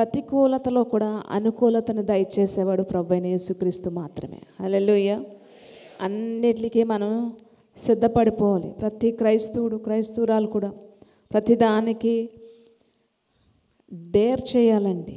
ప్రతికూలతలో కూడా అనుకూలతను దయచేసేవాడు ప్రభు అయిన యేసుక్రీస్తు మాత్రమే హల్లెలూయా అన్నిటికీ మనం సిద్ధపడిపోవాలి ప్రతి క్రైస్తవుడు క్రైస్తవురాలు కూడా ప్రతి దానికి డేర్ చేయాలండి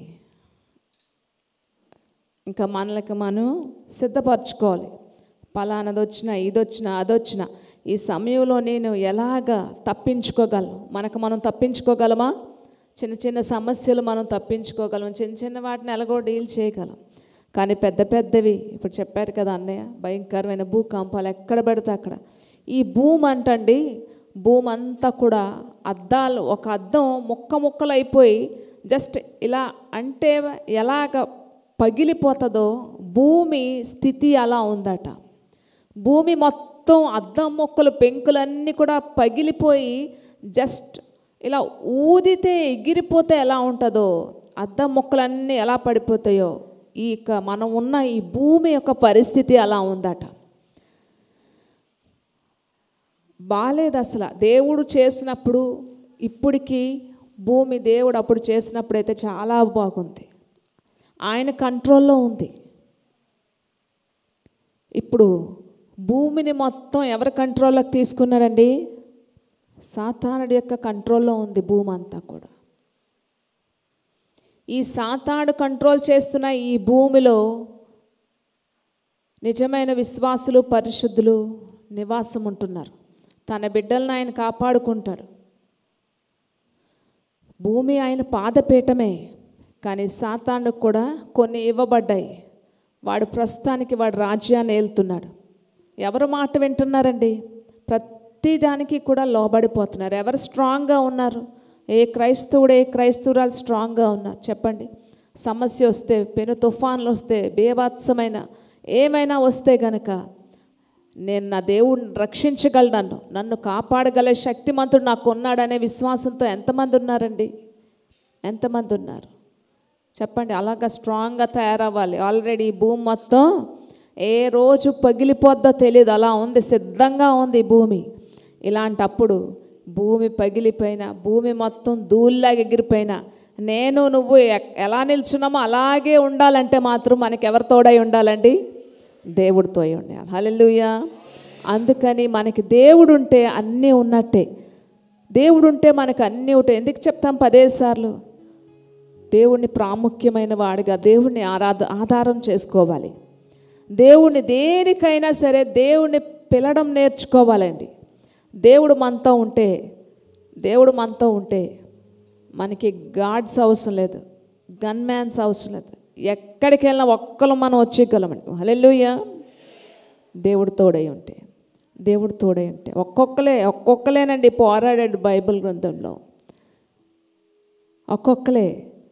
ఇంకా మనలకు మనం సిద్ధపరచుకోవాలి పలానది వచ్చినా ఇది వచ్చినా అది వచ్చినా ఈ సమయంలో నేను ఎలాగా తప్పించుకోగలను మనకు మనం తప్పించుకోగలమా చిన్న చిన్న సమస్యలు మనం తప్పించుకోగలం చిన్న చిన్న వాటిని ఎలాగో డీల్ చేయగలం కానీ పెద్ద పెద్దవి ఇప్పుడు చెప్పారు కదా అన్నయ్య భయంకరమైన భూకంపాలు ఎక్కడ పెడితే అక్కడ ఈ భూమి అంటండి భూమి అంతా కూడా అద్దాలు ఒక అద్దం ముక్క ముక్కలు అయిపోయి జస్ట్ ఇలా అంటే ఎలాగ పగిలిపోతుందో భూమి స్థితి అలా ఉందట భూమి మొత్తం అద్దం మొక్కలు పెంకులన్నీ కూడా పగిలిపోయి జస్ట్ ఇలా ఊదితే ఎగిరిపోతే ఎలా ఉంటుందో అద్దం మొక్కలన్నీ ఎలా పడిపోతాయో ఈ యొక్క మనం ఉన్న ఈ భూమి యొక్క పరిస్థితి అలా ఉందట బాలేదు అసలు దేవుడు చేసినప్పుడు ఇప్పటికి భూమి దేవుడు అప్పుడు చేసినప్పుడు అయితే చాలా బాగుంది ఆయన కంట్రోల్లో ఉంది ఇప్పుడు భూమిని మొత్తం ఎవరి కంట్రోల్లోకి తీసుకున్నారండి సాతానుడి యొక్క కంట్రోల్లో ఉంది భూమి అంతా కూడా ఈ సాతాడు కంట్రోల్ చేస్తున్న ఈ భూమిలో నిజమైన విశ్వాసులు పరిశుద్ధులు నివాసం ఉంటున్నారు తన బిడ్డలను ఆయన కాపాడుకుంటాడు భూమి ఆయన పాదపీఠమే కానీ సాతానుకు కూడా కొన్ని ఇవ్వబడ్డాయి వాడు ప్రస్తుతానికి వాడు రాజ్యాన్ని ఏలుతున్నాడు ఎవరు మాట వింటున్నారండి ప్రతి దానికి కూడా లోబడిపోతున్నారు ఎవరు స్ట్రాంగ్గా ఉన్నారు ఏ క్రైస్తవుడు ఏ క్రైస్తవురాలు స్ట్రాంగ్గా ఉన్నారు చెప్పండి సమస్య వస్తే పెను తుఫాన్లు వస్తే బేభత్సమైన ఏమైనా వస్తే గనక నేను నా దేవుడిని రక్షించగల నన్ను నన్ను కాపాడగల శక్తిమంతుడు నాకు ఉన్నాడనే విశ్వాసంతో ఎంతమంది ఉన్నారండి ఎంతమంది ఉన్నారు చెప్పండి అలాగా స్ట్రాంగ్గా తయారవ్వాలి ఆల్రెడీ ఈ భూమి మొత్తం ఏ రోజు పగిలిపోద్దో తెలియదు అలా ఉంది సిద్ధంగా ఉంది ఈ భూమి ఇలాంటప్పుడు భూమి పగిలిపోయిన భూమి మొత్తం ధూళిలాగా ఎగిరిపోయినా నేను నువ్వు ఎ- ఎలా నిల్చున్నామో అలాగే ఉండాలంటే మాత్రం మనకి ఎవరు తోడై ఉండాలండి దేవుడితో అయి ఉండాలి హల్లెలూయా అందుకని మనకి దేవుడు ఉంటే అన్నీ ఉన్నట్టే దేవుడు ఉంటే మనకు అన్నీ ఉంటాయి ఎందుకు చెప్తాం పదేసార్లు దేవుణ్ణి ప్రాముఖ్యమైన వాడిగా దేవుణ్ణి ఆరాధ ఆధారం చేసుకోవాలి దేవుణ్ణి దేనికైనా సరే దేవుణ్ణి పిలడం నేర్చుకోవాలండి దేవుడు మనతో ఉంటే దేవుడు మనతో ఉంటే మనకి గాడ్స్ అవసరం లేదు గన్ మ్యాన్స్ అవసరం లేదు ఎక్కడికి వెళ్ళినా ఒక్కరు మనం వచ్చేయగలమండి హల్లెలూయా దేవుడు తోడై ఉంటే దేవుడు తోడై ఉంటే ఒక్కొక్కలే ఒక్కొక్కలేనండి పోరాడాడు బైబిల్ గ్రంథంలో ఒక్కొక్కలే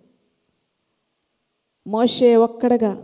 మోషే ఒక్కడగా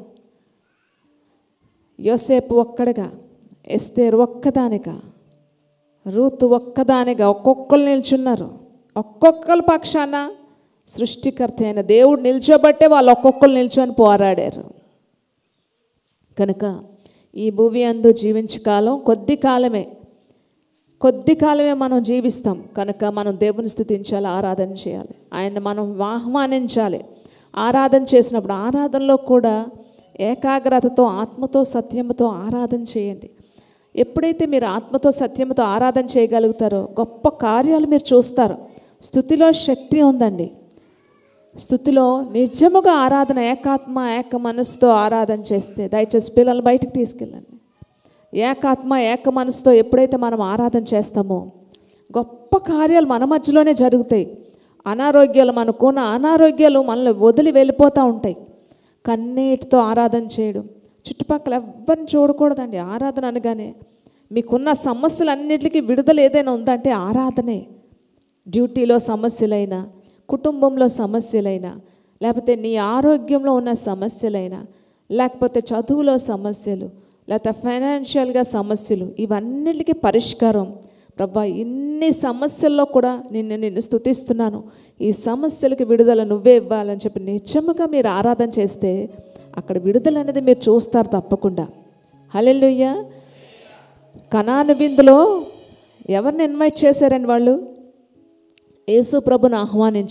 యోసేపు ఒక్కడగా ఎస్తేరు ఒక్కదానిగా రూతు ఒక్కదానిగా ఒక్కొక్కరు నిల్చున్నారు ఒక్కొక్కరు పక్షాన సృష్టికర్త అయిన దేవుడు నిల్చోబట్టే వాళ్ళు ఒక్కొక్కరు నిల్చొని పోరాడారు కనుక ఈ భూమి అందు జీవించే కాలం కొద్ది కాలమే కొద్ది కాలమే మనం జీవిస్తాం కనుక మనం దేవుని స్థుతించాలి ఆరాధన చేయాలి ఆయన మనం ఆహ్వానించాలి ఆరాధన చేసినప్పుడు ఆరాధనలో కూడా ఏకాగ్రతతో ఆత్మతో సత్యముతో ఆరాధన చేయండి ఎప్పుడైతే మీరు ఆత్మతో సత్యముతో ఆరాధన చేయగలుగుతారో గొప్ప కార్యాలు మీరు చూస్తారు స్థుతిలో శక్తి ఉందండి స్థుతిలో నిజముగా ఆరాధన ఏకాత్మ ఏక మనసుతో ఆరాధన చేస్తే దయచేసి పిల్లలు బయటికి తీసుకెళ్ళండి ఏకాత్మ ఏక మనసుతో ఎప్పుడైతే మనం ఆరాధన చేస్తామో గొప్ప కార్యాలు మన మధ్యలోనే జరుగుతాయి అనారోగ్యాలు మనకున్న అనారోగ్యాలు మనల్ని వదిలి వెళ్ళిపోతూ ఉంటాయి కన్నీటితో ఆరాధన చేయడం చుట్టుపక్కల ఎవ్వరిని చూడకూడదండి ఆరాధన అనగానే మీకున్న సమస్యలన్నిటికీ విడుదల ఏదైనా ఉందంటే ఆరాధనే డ్యూటీలో సమస్యలైనా కుటుంబంలో సమస్యలైనా లేకపోతే నీ ఆరోగ్యంలో ఉన్న సమస్యలైనా లేకపోతే చదువులో సమస్యలు లేకపోతే ఫైనాన్షియల్గా సమస్యలు ఇవన్నిటికీ పరిష్కారం ప్రభా ఇన్ని సమస్యల్లో కూడా నిన్ను నిన్ను స్తుతిస్తున్నాను ఈ సమస్యలకు విడుదల నువ్వే ఇవ్వాలని చెప్పి నిజముగా మీరు ఆరాధన చేస్తే అక్కడ విడుదల అనేది మీరు చూస్తారు తప్పకుండా హల్లెలూయా కనాను విందులో ఎవరిని ఇన్వైట్ చేశారండి వాళ్ళు యేసు ప్రభుని ఆహ్వానించారు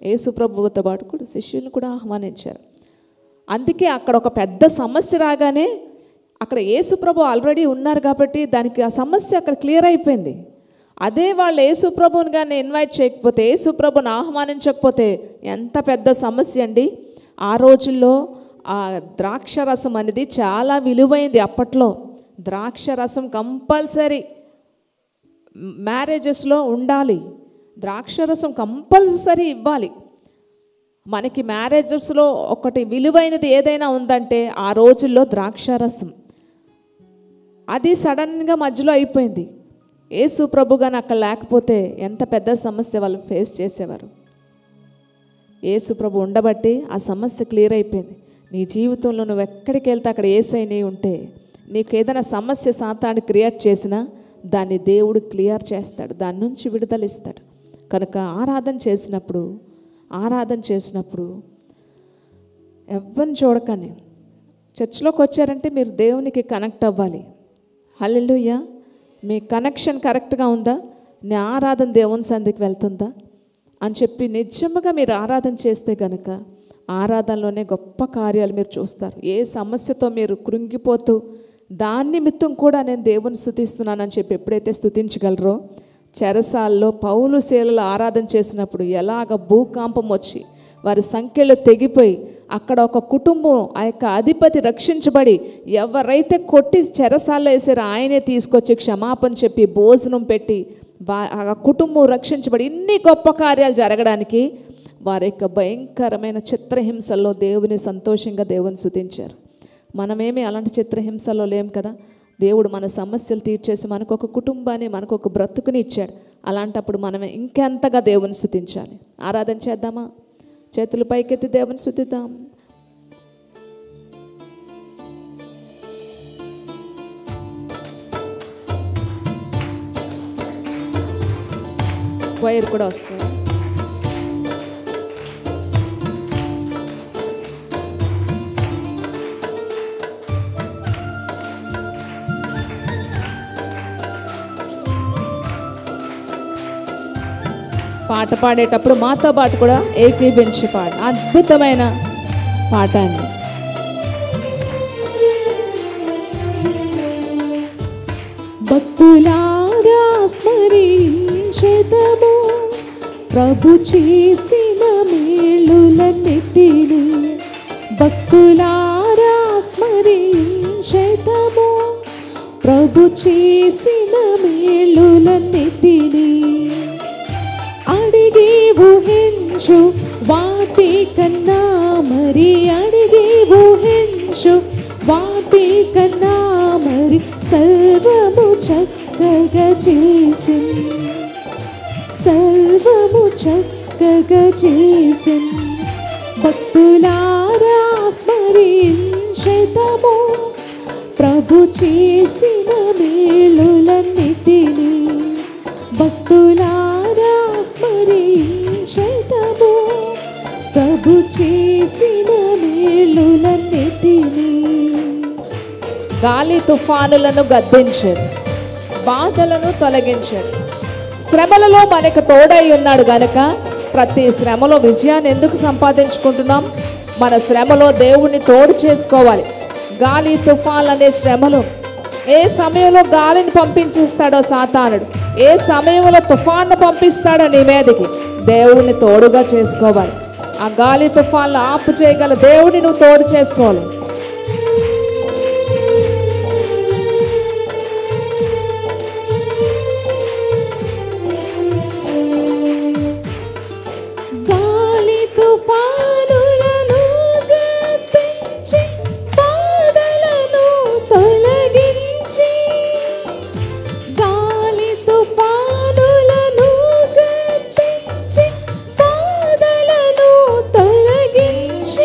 యేసు ప్రభువుతో పాటు కూడా శిష్యులను కూడా ఆహ్వానించారు అందుకే అక్కడ ఒక పెద్ద సమస్య రాగానే అక్కడ యేసుప్రభు ఆల్రెడీ ఉన్నారు కాబట్టి దానికి ఆ సమస్య అక్కడ క్లియర్ అయిపోయింది అదే వాళ్ళు యేసుప్రభుని కానీ ఇన్వైట్ చేయకపోతే యేసుప్రభుని ఆహ్వానించకపోతే ఎంత పెద్ద సమస్య అండి ఆ రోజుల్లో ఆ ద్రాక్ష రసం అనేది చాలా విలువైంది అప్పట్లో ద్రాక్ష రసం కంపల్సరీ మ్యారేజెస్లో ఉండాలి ద్రాక్షరసం కంపల్సరీ ఇవ్వాలి మనకి మ్యారేజెస్లో ఒకటి విలువైనది ఏదైనా ఉందంటే ఆ రోజుల్లో ద్రాక్షారసం అది సడన్గా మధ్యలో అయిపోయింది యేసు ప్రభు కానీ అక్కడ లేకపోతే ఎంత పెద్ద సమస్య వాళ్ళు ఫేస్ చేసేవారు యేసు ప్రభు ఉండబట్టి ఆ సమస్య క్లియర్ అయిపోయింది నీ జీవితంలో నువ్వు ఎక్కడికి వెళ్తే అక్కడ ఏసైని ఉంటే నీకు ఏదైనా సమస్య సాతాన్ని క్రియేట్ చేసినా దాన్ని దేవుడు క్లియర్ చేస్తాడు దాని నుంచి విడుదలిస్తాడు కనుక ఆరాధన చేసినప్పుడు ఆరాధన చేసినప్పుడు ఎవరిని చూడకండి చర్చిలోకి వచ్చారంటే మీరు దేవునికి కనెక్ట్ అవ్వాలి హల్లెలూయా మీ కనెక్షన్ కరెక్ట్గా ఉందా నీ ఆరాధన దేవుని సంధికి వెళ్తుందా అని చెప్పి నిజంగా మీరు ఆరాధన చేస్తే కనుక ఆరాధనలోనే గొప్ప కార్యాలు మీరు చూస్తారు ఏ సమస్యతో మీరు కృంగిపోతూ దాని నిమిత్తం కూడా నేను దేవుని స్థుతిస్తున్నానని చెప్పి ఎప్పుడైతే స్థుతించగలరో చెరసాల్లో పౌలు శీలలు ఆరాధన చేసినప్పుడు ఎలాగ భూకంపం వచ్చి వారి సంఖ్యలో తెగిపోయి అక్కడ ఒక కుటుంబం ఆ యొక్క అధిపతి రక్షించబడి ఎవరైతే కొట్టి చెరసాల్లో వేసారో ఆయనే తీసుకొచ్చి క్షమాపణ చెప్పి భోజనం పెట్టి బా ఆ కుటుంబం రక్షించబడి ఇన్ని గొప్ప కార్యాలు జరగడానికి వారి యొక్క భయంకరమైన చిత్రహింసల్లో దేవుని సంతోషంగా దేవుని శుతించారు మనమేమి అలాంటి చిత్రహింసల్లో లేం కదా దేవుడు మన సమస్యలు తీర్చేసి మనకు ఒక కుటుంబాన్ని మనకు ఒక బ్రతుకుని ఇచ్చాడు అలాంటప్పుడు మనం ఇంకెంతగా దేవుని స్థుతించాలి ఆరాధన చేద్దామా చేతులు పైకెత్తి దేవుని స్థుతిద్దాం వైర్ కూడా వస్తుంది పాట పాడేటప్పుడు మాతో పాటు కూడా ఏకీభించి పాట అద్భుతమైన పాట అండి భక్తులారా స్మరించెదము ప్రభు చేసిన మేలులన్నిటిని భక్తులారా స్మరించెదము ప్రభు చేసిన మేలులన్నిటిని అడిగి ఊహించు వాటి కన్నా మరి అడిగి ఊహించు వాటి కన్నా మరి సర్వము చక్కగా చేసి సర్వము చక్కగా చేసి భక్తులారా స్మరించదము ప్రభు చేసిన మేలులన్నిటినీ భక్తులారా స్మరించదము ప్రభు చేసిన మేలులన్నిటినీ గాలి తుఫానులను గద్దించారు బాధలను తొలగించారు శ్రమలలో మనకు తోడై ఉన్నాడు గనక ప్రతి శ్రమలో విజయాన్ని ఎందుకు సంపాదించుకుంటున్నాం మన శ్రమలో దేవుణ్ణి తోడు చేసుకోవాలి గాలి తుఫాన్లు అనే శ్రమలు ఏ సమయంలో గాలిని పంపించేస్తాడో సాతానుడు ఏ సమయంలో తుఫాన్ను పంపిస్తాడో నీ మీదకి దేవుణ్ణి తోడుగా చేసుకోవాలి ఆ గాలి తుఫాన్లు ఆపు చేయగల దేవుడిని నువ్వు తోడు చేసుకోవాలి గాలి తుఫానులను గద్దించి బాధలను తొలగించి గాలి తుఫానులను గద్దించి బాధలను తొలగించి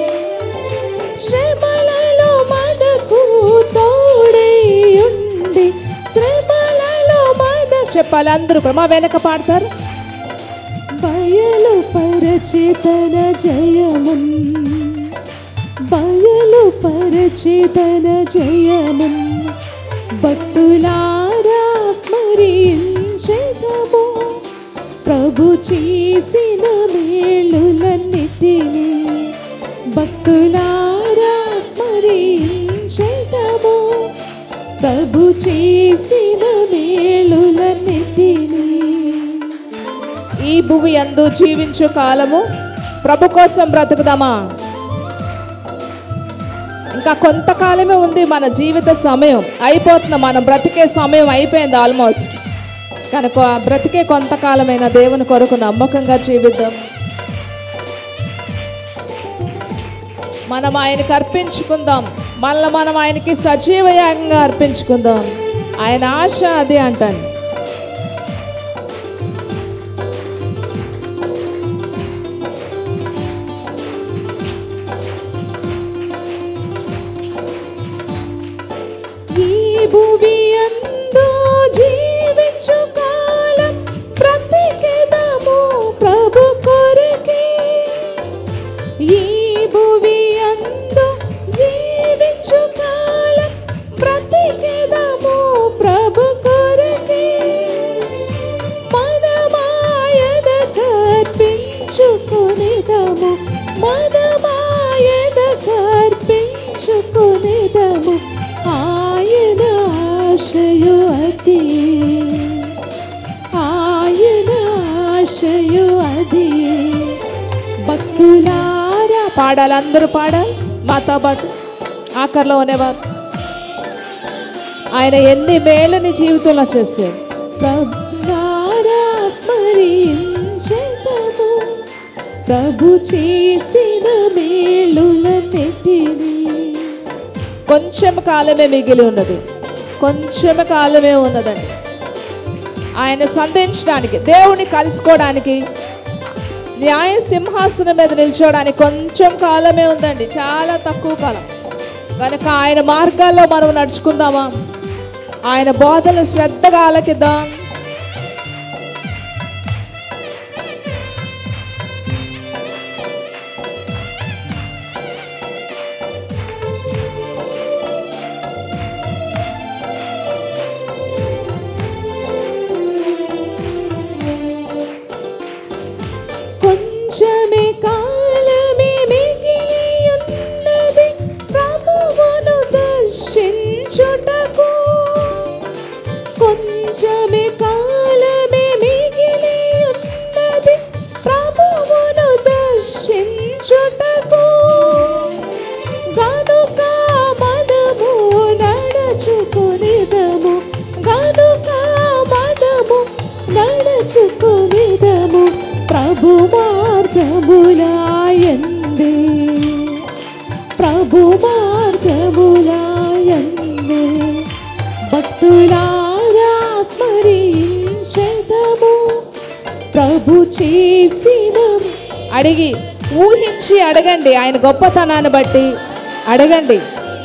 శ్రమలలో మనకు తోడై ఉండి శ్రమలలో మన చెప్పాలి అందరూ కూడా మా వెనక పాడతారు బయలు పరచేతన జయమున్ బయలు పరచేతన జయమున్ భక్తులారా స్మరించెదము ప్రభు ప్రభు చేసిన మేలులన్నిటినీ భక్తులారా స్మరించదము ప్రభు చేసిన మేలులన్నిటినీ ఈ భూమి అందు జీవించు కాలము ప్రభు కోసం బ్రతుకుదామా ఇంకా కొంతకాలమే ఉంది మన జీవిత సమయం అయిపోతుంది మనం బ్రతికే సమయం అయిపోయింది ఆల్మోస్ట్ కనుక ఆ బ్రతికే కొంతకాలమైన దేవుని కొరకు నమ్మకంగా జీవిద్దాం మనం ఆయనకి అర్పించుకుందాం మళ్ళీ మనం ఆయనకి సజీవయాగంగా అర్పించుకుందాం ఆయన ఆశ అదే అంటాను ఈ భూమి అందు జీవించు కాలం బ్రతికెదము ప్రభు కొరకే ఈ భూమి అందు జీవించు కాలం బ్రతికెదము ప్రభు కొరకే మనమాయన కర్పించుకునేదము మనమాయన కర్పించుకునేదము ఆయన ఆశయు అతి ఆయన ఆశయు అది భక్తులారా పాడాలి అందరూ పాడాలి మాతో పాటు ఆఖరిలో ఉండేవారు ఆయన ఎన్ని మేలని జీవితంలో చేశారు ప్రభులారా స్మరించదము ప్రభు చేసిన మేలులన్నిటినీ కొంచెం కాలమే మిగిలి ఉన్నది కొంచెం కాలమే ఉన్నదండి ఆయన సంధించడానికి దేవుని కలుసుకోవడానికి న్యాయ సింహాసనం మీద నిల్చోవడానికి కొంచెం కాలమే ఉందండి చాలా తక్కువ కాలం కనుక ఆయన మార్గాల్లో మనం నడుచుకుందామా ఆయన బోధన శ్రద్ధగా ఆలకిద్దాం కొంచెమే కాలమే మిగిలి ఉన్నది ప్రభువును దర్శించుటకు కొంచెమే కాలమే మిగిలి ఉన్నది ప్రభువును దర్శించుటకు గనుక మనము నడచుకునిదము గనుక మనము నడచుకునిదము ప్రభు మార్గములాయందే ప్రభు మార్గములాయందే భక్తులారా స్మరించదము ప్రభు చేసిన అడిగి ఊహించి అడగండి ఆయన గొప్పతనాన్ని బట్టి అడగండి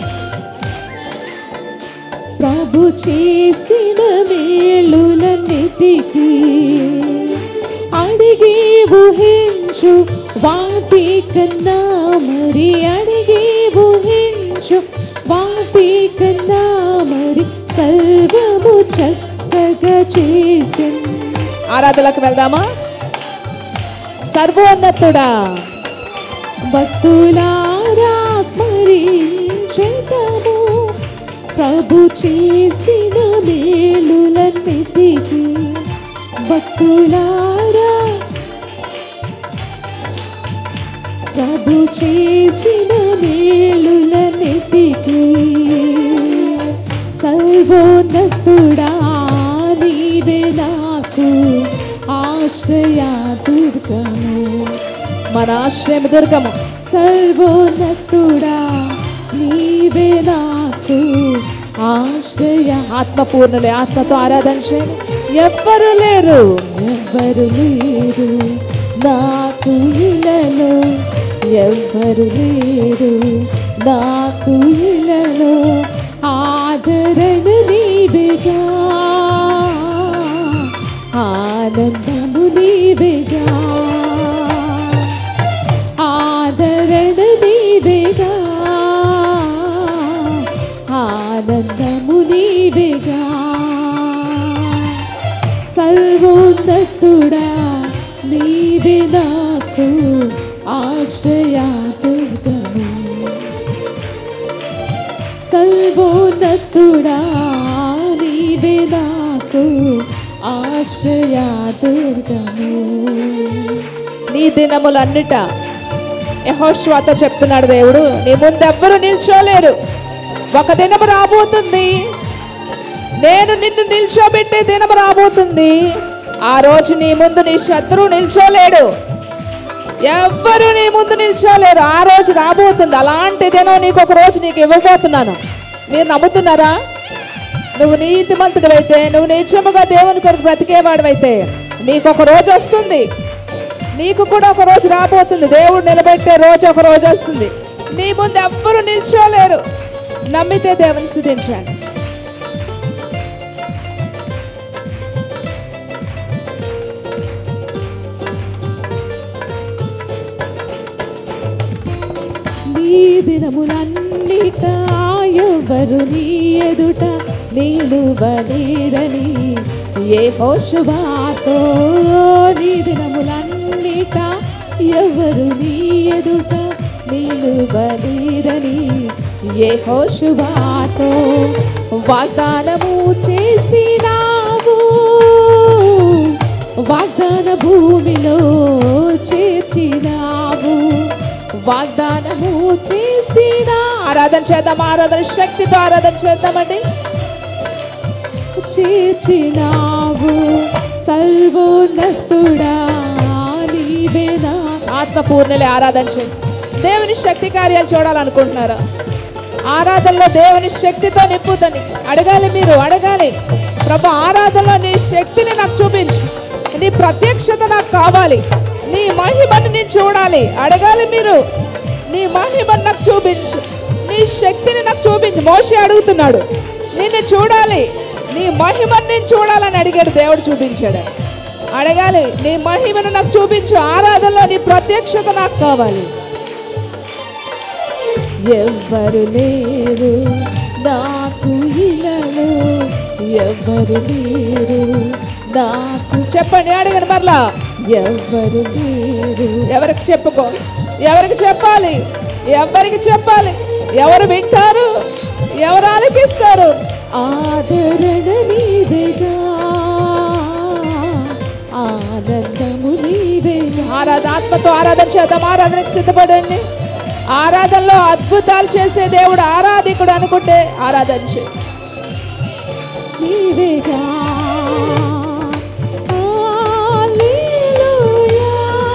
ప్రభు చేసిన మేలులన్నిటికీ అడిగి ఊహించు వాటి కన్నా మరి అడిగి ఊహించు వాటి కన్నా మరి సర్వము చక్కగా చేసి ఆరాధనలకు వెళ్దామా సర్వోన్నతుడా భక్తులారా స్మరించదము ప్రభు చేసిన మేలులన్నిటికీ భక్తులారా ప్రభు చేసిన మేలులన్నిటికీ సర్వోన్నతుడా నీవే నాకు ఆశ్రయా దుర్గము మన ఆశ్రయం దుర్గము సర్వోన్నతుడా నీవే నాకు ఆశ్రయ ఆత్మపూర్ణులే ఆత్మతో ఆరాధన చేయండి ఎవ్వరు లేరు ఎవ్వరు లేరు నాకు ఇలలో ఎవ్వరు లేరు నాకు ఇలలో ఆదరణ నీవేగా ఆనందము నీవేగా ఆదరణ నీవేగా ఆనందము నీవేగా సర్వోన్నతుడా నీవే నాకు ఆశ్రయా దుర్గము సర్వోన్నతుడా నీవే నాకు ఆశ్రయా దుర్గము నీ దినములన్నిట యహోష్వాతో చెప్తున్నాడు దేవుడు నీ ముందు ఎవ్వరు నిల్చోలేరు ఒక దినము రాబోతుంది నేను నిన్ను నిల్చోబెట్టే దినము రాబోతుంది ఆ రోజు నీ ముందు నీ శత్రువు నిల్చోలేడు ఎవ్వరు నీ ముందు నిల్చోలేరు ఆ రోజు రాబోతుంది అలాంటి దినం నీకు ఒక రోజు నీకు ఇవ్వబోతున్నాను మీరు నమ్ముతున్నారా నువ్వు నీతిమంతుడివైతే నువ్వు నిజముగా దేవుని కొరకు బ్రతికేవాడివైతే నీకు ఒక రోజు వస్తుంది నీకు కూడా ఒక రోజు రాబోతుంది దేవుడు నిలబెట్టే రోజు ఒక రోజు వస్తుంది నీ ముందు ఎవ్వరు నిల్చోలేరు నమ్మితే దేవుని స్థుతించండి నీ దినములన్నిట ఎవరు నీ ఎదుట నిలువలేరని ఏ హోషువాతో నీ దినములన్నిట ఎవరు నీ ఎదుట నిలువలేరని ఏ హోషువాతో వాగ్దానము చేసినావు వాగ్దాన భూమిలో చేర్చినావు వాగ్దానము చేసిన ఆరాధన చేద్దాం ఆరాధన శక్తితో ఆరాధన చేద్దామండి చేర్చినావు సర్వోన్నతుడా నీవేనా ఆత్మపూర్ణలే ఆరాధన చేయండి దేవుని శక్తి కార్యాలు చూడాలనుకుంటున్నారా ఆరాధనలో దేవుని శక్తితో నింపుదని అడగాలి మీరు అడగాలి ప్రభు ఆరాధనలో నీ శక్తిని నాకు చూపించు నీ ప్రత్యక్షత నాకు కావాలి నీ మహిమను నేను చూడాలి అడగాలి మీరు నీ మహిమను నాకు చూపించు నీ శక్తిని నాకు చూపించు మోషే అడుగుతున్నాడు నిన్ను చూడాలి నీ మహిమను నేను చూడాలని అడిగాడు దేవుడు చూపించాడు అడగాలి నీ మహిమను నాకు చూపించు ఆరాధనలో నీ ప్రత్యక్షత నాకు కావాలి ఎవ్వరు లేరు నాకు ఇలలో ఎవ్వరు లేరు నాకు చెప్పండి అడగండి మరలా ఎవ్వరు లేరు ఎవరికి చెప్పుకో ఎవరికి చెప్పాలి ఎవరికి చెప్పాలి ఎవరు వింటారు ఎవరు ఆలకిస్తారు ఆదరణ నీవేగా ఆనందము నీవేగా ఆరాధన ఆత్మతో ఆరాధన చేద్దాం ఆరాధనకు సిద్ధపడండి ఆరాధనలో అద్భుతాలు చేసే దేవుడు ఆరాధికుడు అనుకుంటే ఆరాధన చేయి నీవేగా హల్లెలూయా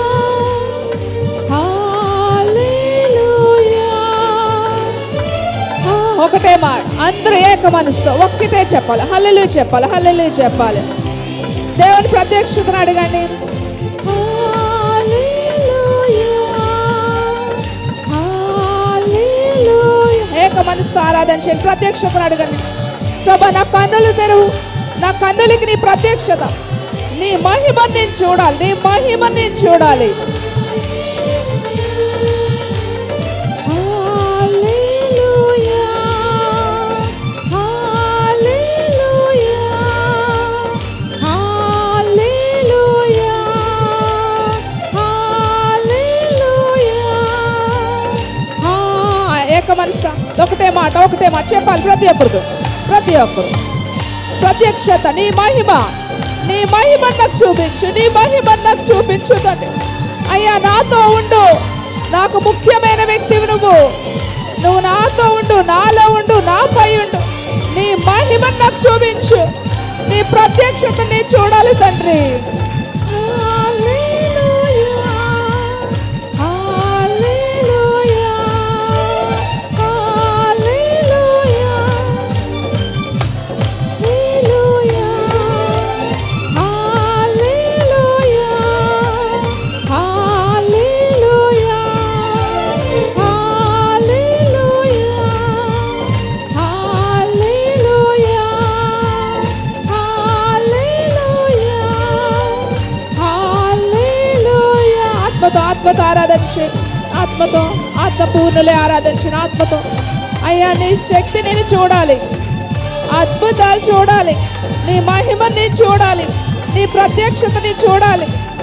హల్లెలూయా ఒకటే మాట అందరూ ఏక మనసుతో ఒక్కటే చెప్పాలి హల్లెలూయా చెప్పాలి హల్లెలూయా చెప్పాలి దేవుని ప్రత్యక్షతను అడగండి హల్లెలూయా హల్లెలూయా ఏక మనసుతో ఆరాధన చేయండి ప్రత్యక్షతను అడగండి ప్రభా నా కన్నులు తెరువు నా కన్నులకి నీ ప్రత్యక్షత నీ మహిమని నేను చూడాలి నీ మహిమని నేను చూడాలి హల్లెలూయా హల్లెలూయా హల్లెలూయా హల్లెలూయా ఆ, ఏక మనసుతో ఒకటే మాట ఒకటే మాట చెప్పాలి ప్రతి ఒక్కరికి ప్రతి ఒక్కరు ప్రత్యక్షత నీ మహిమ నీ మహిమ నాకు చూపించు నీ మహిమ నాకు చూపించు తండ్రి అయ్యా నాతో ఉండు నాకు ముఖ్యమైన వ్యక్తివి నువ్వు నువ్వు నాతో ఉండు నాలో ఉండు నాపై ఉండు నీ మహిమ నాకు చూపించు నీ ప్రత్యక్షత నేను చూడాలి తండ్రి హల్లెలూయా హల్లెలూయా హల్లెలూయా హల్లెలూయా హల్లెలూయా హల్లెలూయా హల్లెలూయా హల్లెలూయా హల్లెలూయా ఆత్మతో ఆత్మతో ఆరాధించు ఆత్మతో ఆత్మపూర్ణులే ఆరాధించు ఆత్మతో అయ్యా నీ శక్తి నేను చూడాలి అద్భుతాలు చూడాలి నీ మహిమని నేను చూడాలి నీ ప్రత్యక్షతని చూడాలి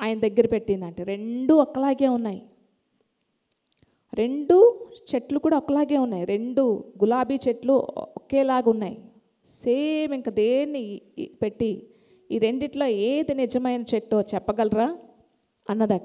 ఆయన దగ్గర పెట్టిందంటే రెండు ఒకలాగే ఉన్నాయి రెండు చెట్లు కూడా ఒకలాగే ఉన్నాయి రెండు గులాబీ చెట్లు ఒకేలాగా ఉన్నాయి సేమ్ ఇంకా దేన్ని ఈ- పెట్టి ఈ రెండిట్లో ఏది నిజమైన చెట్టో చెప్పగలరా అన్నదట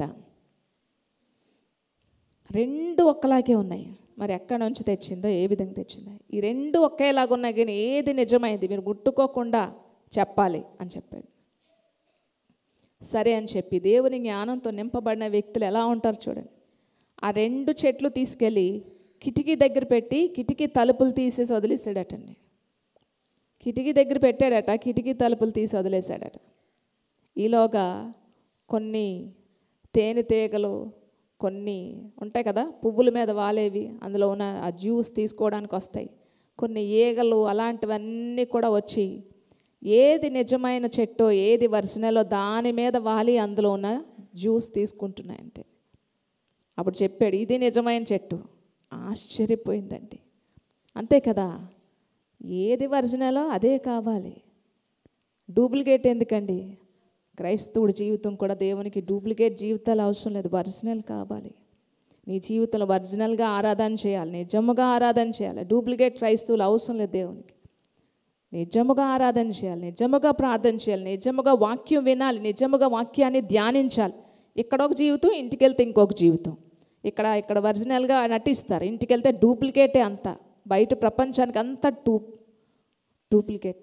రెండు ఒక్కలాగే ఉన్నాయి మరి ఎక్కడి నుంచి తెచ్చిందో ఏ విధంగా తెచ్చిందో ఈ రెండు ఒకేలాగా ఉన్నాయి కానీ ఏది నిజమైంది మీరు ముట్టుకోకుండా చెప్పాలి అని చెప్పాడు సరే అని చెప్పి దేవుని జ్ఞానంతో నింపబడిన వ్యక్తులు ఎలా ఉంటారు చూడండి ఆ రెండు చెట్లు తీసుకెళ్ళి కిటికీ దగ్గర పెట్టి కిటికీ తలుపులు తీసేసి వదిలేసాడటండి కిటికీ దగ్గర పెట్టాడట కిటికీ తలుపులు తీసి వదిలేశాడట ఈలోగా కొన్ని తేనెటీగలు కొన్ని ఉంటాయి కదా పువ్వుల మీద వాలేవి అందులో ఉన్న ఆ జ్యూస్ తీసుకోవడానికి వస్తాయి కొన్ని ఈగలు అలాంటివన్నీ కూడా వచ్చి ఏది నిజమైన చెట్టో ఏది ఒరిజినలో దాని మీద వాలి అందులో ఉన్న జ్యూస్ తీసుకుంటున్నాయంటే అప్పుడు చెప్పాడు ఇది నిజమైన చెట్టు ఆశ్చర్యపోయిందండి అంతే కదా ఏది ఒరిజినలో అదే కావాలి డూప్లికేట్ ఎందుకండి క్రైస్తవుడి జీవితం కూడా దేవునికి డూప్లికేట్ జీవితాలు అవసరం లేదు ఒరిజినల్ కావాలి నీ జీవితంలో ఒరిజినల్గా ఆరాధన చేయాలి నిజముగా ఆరాధన చేయాలి డూప్లికేట్ క్రైస్తవులు అవసరం లేదు దేవునికి నిజముగా ఆరాధన చేయాలి నిజముగా ప్రార్థన చేయాలి నిజముగా వాక్యం వినాలి నిజముగా వాక్యాన్ని ధ్యానించాలి ఇక్కడ ఒక జీవితం ఇంటికి వెళ్తే ఇంకొక జీవితం ఇక్కడ ఇక్కడ ఒరిజినల్గా నటిస్తారు ఇంటికి వెళ్తే డూప్లికేటే అంతా బయట ప్రపంచానికి అంతా డూ డూప్లికేట్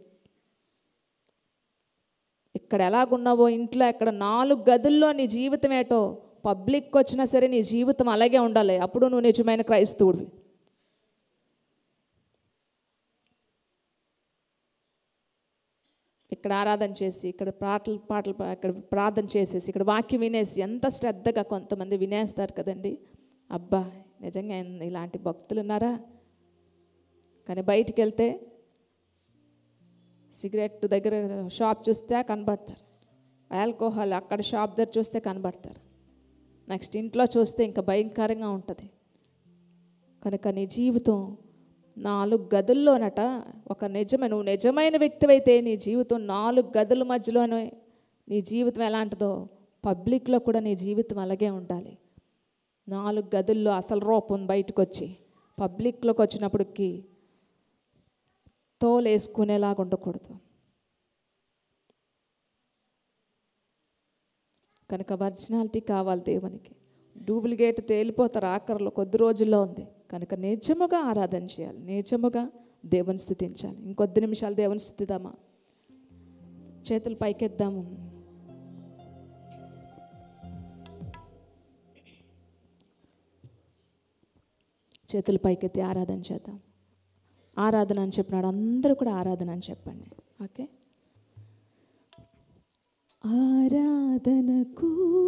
ఇక్కడ ఎలాగున్నావో ఇంట్లో ఇక్కడ నాలుగు గదుల్లో నీ జీవితం ఏటో పబ్లిక్ వచ్చినా సరే నీ జీవితం అలాగే ఉండాలి అప్పుడు నువ్వు నిజమైన క్రైస్తవుడివి ఇక్కడ ఆరాధన చేసి ఇక్కడ పాటలు పాటలు పా- ఇక్కడ ప్రార్థన చేసేసి ఇక్కడ వాక్యం వినేసి ఎంత శ్రద్ధగా కొంతమంది వినేస్తారు కదండి అబ్బా నిజంగా ఇన్- ఇలాంటి భక్తులు ఉన్నారా కానీ బయటికి వెళ్తే సిగరెట్ దగ్గర షాప్ చూస్తే కనబడతారు ఆల్కహాల్ అక్కడ షాప్ దగ్గర చూస్తే కనబడతారు నెక్స్ట్ ఇంట్లో చూస్తే ఇంకా భయంకరంగా ఉంటుంది కనుక నీ జీవితం నాలుగు గదుల్లోనట ఒక నిజమైన నువ్వు నిజమైన వ్యక్తివైతే నీ జీవితం నాలుగు గదుల మధ్యలోనే నీ జీవితం ఎలాంటిదో పబ్లిక్లో కూడా నీ జీవితం అలాగే ఉండాలి నాలుగు గదుల్లో అసలు రూపం బయటకు వచ్చి పబ్లిక్లోకి వచ్చినప్పటికి తోలేసుకునేలాగా ఉండకూడదు కనుక ఒరిజినాలిటీ కావాలి దేవునికి డూప్లికేట్ తేలిపోతారు ఆఖరిలో కొద్ది రోజుల్లో ఉంది కనుక నిజముగా ఆరాధన చేయాలి నిజముగా దేవుని స్థుతించాలి ఇంకొద్ది నిమిషాలు దేవుని స్థుతిద్దామా చేతులు పైకెద్దాము చేతులు పైకెత్తి ఆరాధన చేద్దాం ఆరాధన అని చెప్పినాడు అందరూ కూడా ఆరాధన అని చెప్పండి ఓకే ఆరాధనకు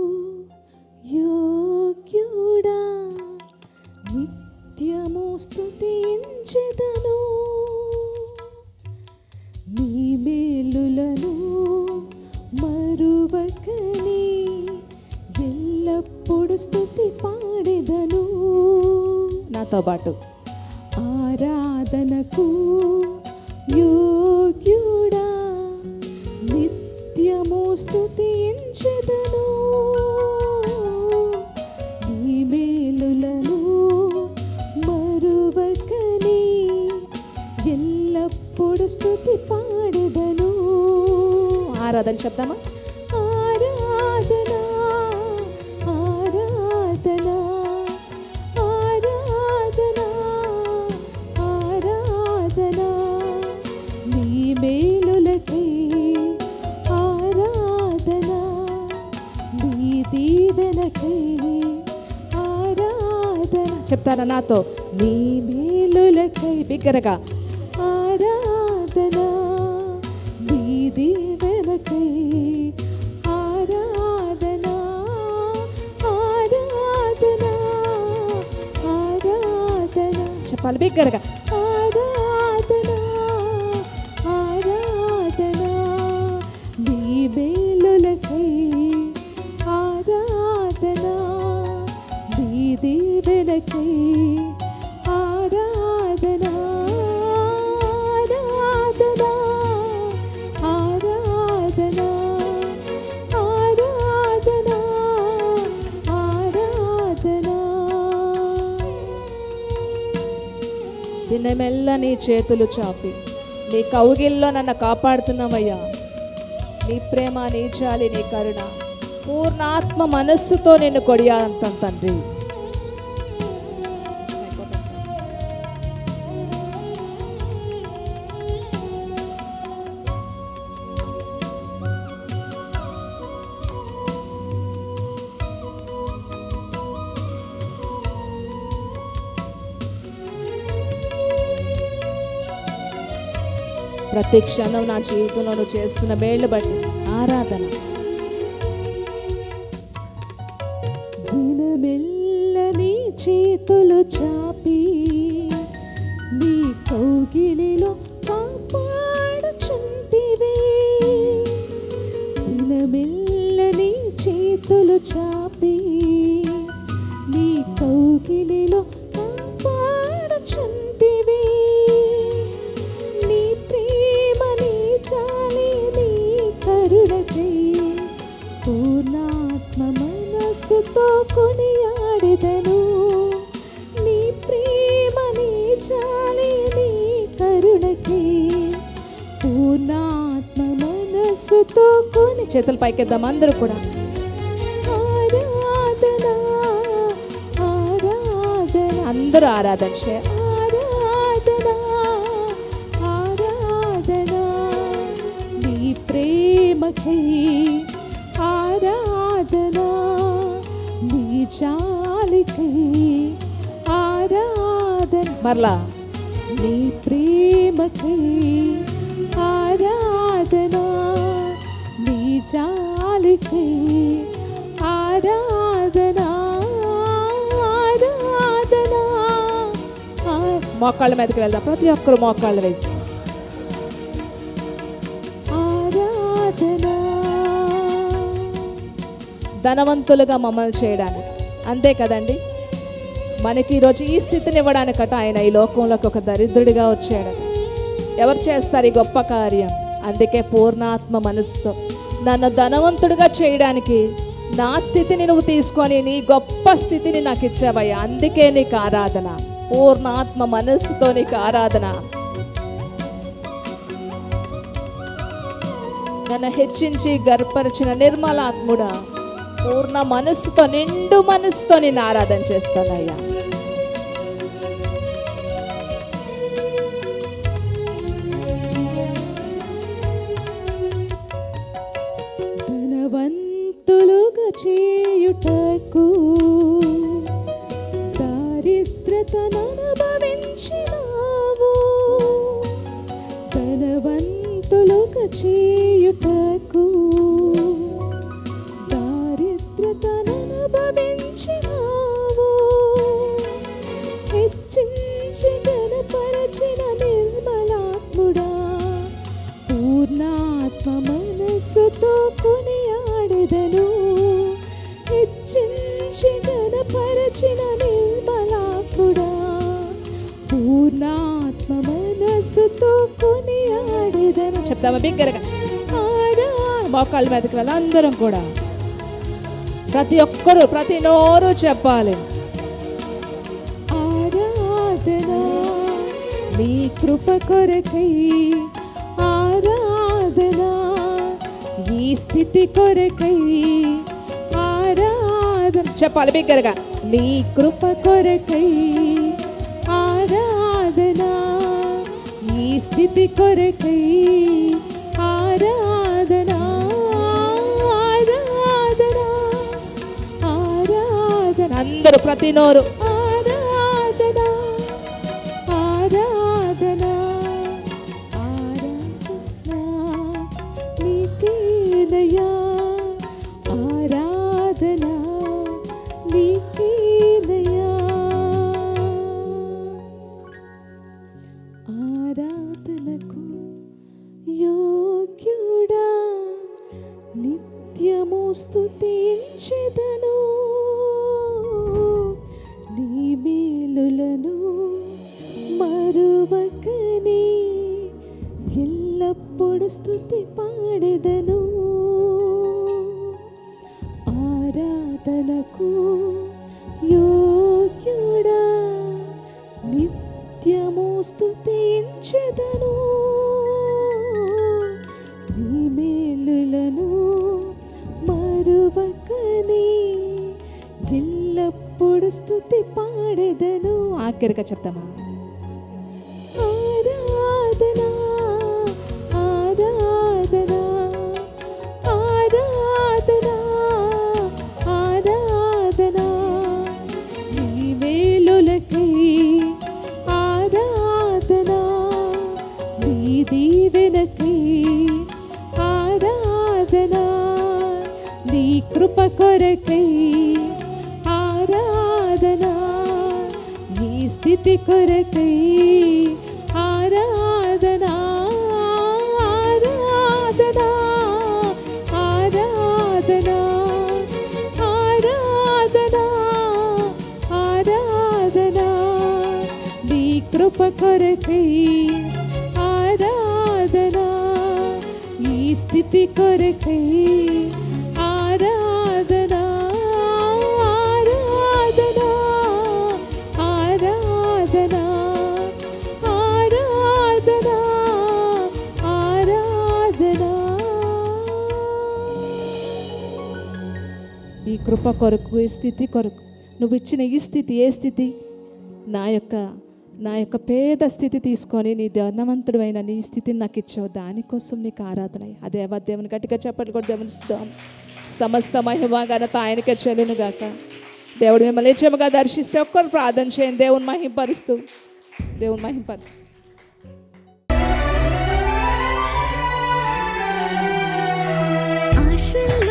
యోగ్యుడా నిత్యము స్తుతించెదను నీ మేలులను మరువకని ఎల్లప్పుడు స్తుతి పాడెదను నాతో పాటు ఆరాధనకు యోగ్యుడా నిత్యము స్తుతించెదను నీ మేలులను మరువకని ఎల్లప్పుడు స్తుతి పాడెదను ఆరాధన చెప్దామా ఆరాధన ఆరాధన ఆరాధన ఆరాధన నీ మేలులకై ఆరాధన నీ దీవెనకై ఆరాధన చెప్తారా నాతో నీ మేలులకై బిగ్గరగా ఆరాధన నీ దీవెనకై ఆరాధన ఆరాధన ఆరాధన చెప్పాలి బిగ్గరగా ఆరాధన ఆరాధన నీ మేలులకై ఆరాధన నీ దీవెనకై ఆరాధన ఆరాధన ఆరాధన ఆరాధన దినమెల్ల నీ చేతులు చాపి నీ కౌగిల్లో నన్ను కాపాడుతున్నావయ్యా నీ ప్రేమ నీ జాలి నీ కరుణ పూర్ణాత్మ మనస్సుతో నిన్ను కొడియాలంతం తండ్రి ప్రతి క్షణం నా జీవితంలో నువ్వు చేస్తున్న మేళ్ళు బట్టి ఆరాధన దినమెల్ల నీ చేతులు చాపి నీ కౌగిలిలో కాపాడుచుంటివి దినమెల్ల నీ చేతులు చాపి నీ కౌగిలిలో కాపాడుచుంటివి నీ ప్రేమ నీ చాలి నీ కరుణకై పూర్ణాత్మ మనస్సుతో కొనియాడెదను నీ ప్రేమ నీ చాలి నీ కరుణకై పూర్ణాత్మ మనస్సుతో కొని చేతులు పైకెద్దాం అందరూ కూడా ఆరాధన ఆరాధన అందరూ ఆరాధన చే ఆరాధన ఆరాధన నీ ప్రేమకై ఆరాధన నీ జాలికై ఆరాధన మరలా నీ ప్రేమకై ఆరాధన నీ జాలికై ఆరాధన ఆరాధన ఆ- మోకాళ్ళ మీదకి వెళ్దాం ప్రతి ఒక్కరు మోకాళ్ళు వేసి ఆరాధన ధనవంతులుగా మమ్మల్ని చేయడానికి అంతే కదండి మనకి ఈరోజు ఈ స్థితిని ఇవ్వడానికట ఆయన ఈ లోకంలోకి ఒక దరిద్రుడిగా వచ్చాడట ఎవరు చేస్తారు ఈ గొప్ప కార్యం అందుకే పూర్ణాత్మ మనసుతో నన్ను ధనవంతుడిగా చేయడానికి నా స్థితిని నువ్వు తీసుకొని నీ గొప్ప స్థితిని నాకు ఇచ్చావయ్యా అందుకే నీకు ఆరాధన పూర్ణాత్మ మనస్సుతో నీకు ఆరాధన నన్ను హెచ్చించి గర్పరిచిన నిర్మలాత్ముడా పూర్ణ మనస్సుతో నిండు మనస్సుతో నేను ఆరాధన చేస్తానయ్యా ధనవంతులుగా చేయుటకు దారిద్రతను అనుభవించినావు ధనవంతులుగా చేయుటకు దారిద్రతను అనుభవించినావు హెచ్చించి గణపరచిన నిర్మలాత్ముడా పూర్ణాత్మ మనస్సుతో కొనియాడెదను హెచ్చించి గణపరచిన నిర్మలాత్ముడా పూర్ణాత్మ మనస్సుతో కొనియాడెదను చెప్తామా బిగ్గరగా ఆరా మోకాళ్ళ మీదకి వెళ్ళి అందరం కూడా ప్రతి ఒక్కరు ప్రతి నోరు చెప్పాలి ఆరాధన నీ కృప కొరకై ఆరాధన ఈ స్థితి కొరకై ఆరాధన చెప్పాలి బిగ్గరగా నీ కృప కొరకై ఆరాధన ఈ స్థితి కొరకై ఆరాధన ఆరాధన ఆరాధన అందరూ ప్రతి నోరు ఆరాధన ఆరాధన ఆరాధన నీకేనయ్యా ఆరాధన నీకేనయ్యా ఆరాధనకు యోగ్యుడా నిత్యము స్తుతించెదను నీ మేలులను మరువకని ఎల్లప్పుడు స్తుతి పాడెదను ఆరాధనకు యోగ్యుడా నిత్య నిత్యము స్తుతించెదను నీ మేలులను మరువకని ఎల్లప్పుడు స్తుతి పాడెదను ఆఖరిగా చెప్తామా ఆరాధనా ఆరాధనా ఆరాధనా ఆరాధనా నీ వేలులకై ఆరాధనా నీ దీవెనకై ఆరాధనా నీ కృప కొరకై ఆరాధనా నీ స్థితి కొరకై ఆరాధనా ఆరాధనా ఆరాధనా ఆరాధనా ఆరాధనా నీ కృప కొరకై ఆరాధనా ఈ స్థితి కొరకై ఆరాధనా ఆరాధనా ఆరాధనా ఆరాధనా ఆరాధనా ఈ కృప కొరకు ఈ స్థితి కొరకు నువ్వు ఇచ్చిన ఈ స్థితి ఏ స్థితి నా యొక్క నా యొక్క పేద స్థితి తీసుకొని నీ ధనవంతుడైన నీ స్థితిని నాకు ఇచ్చావు దానికోసం నీకు ఆరాధన అదే దేవుని గట్టిగా చెప్పట్లు కూడా గమనిస్తాం సమస్త మహిమ ఘనత ఆయనకే చెల్లును గాక దేవుడు మిమ్మల్ని నిత్యముగా దర్శిస్తే ఒక్కరు ప్రార్థన చేయండి దేవుని మహింపరుస్తూ దేవుని మహింపరుస్తూ ఆశలు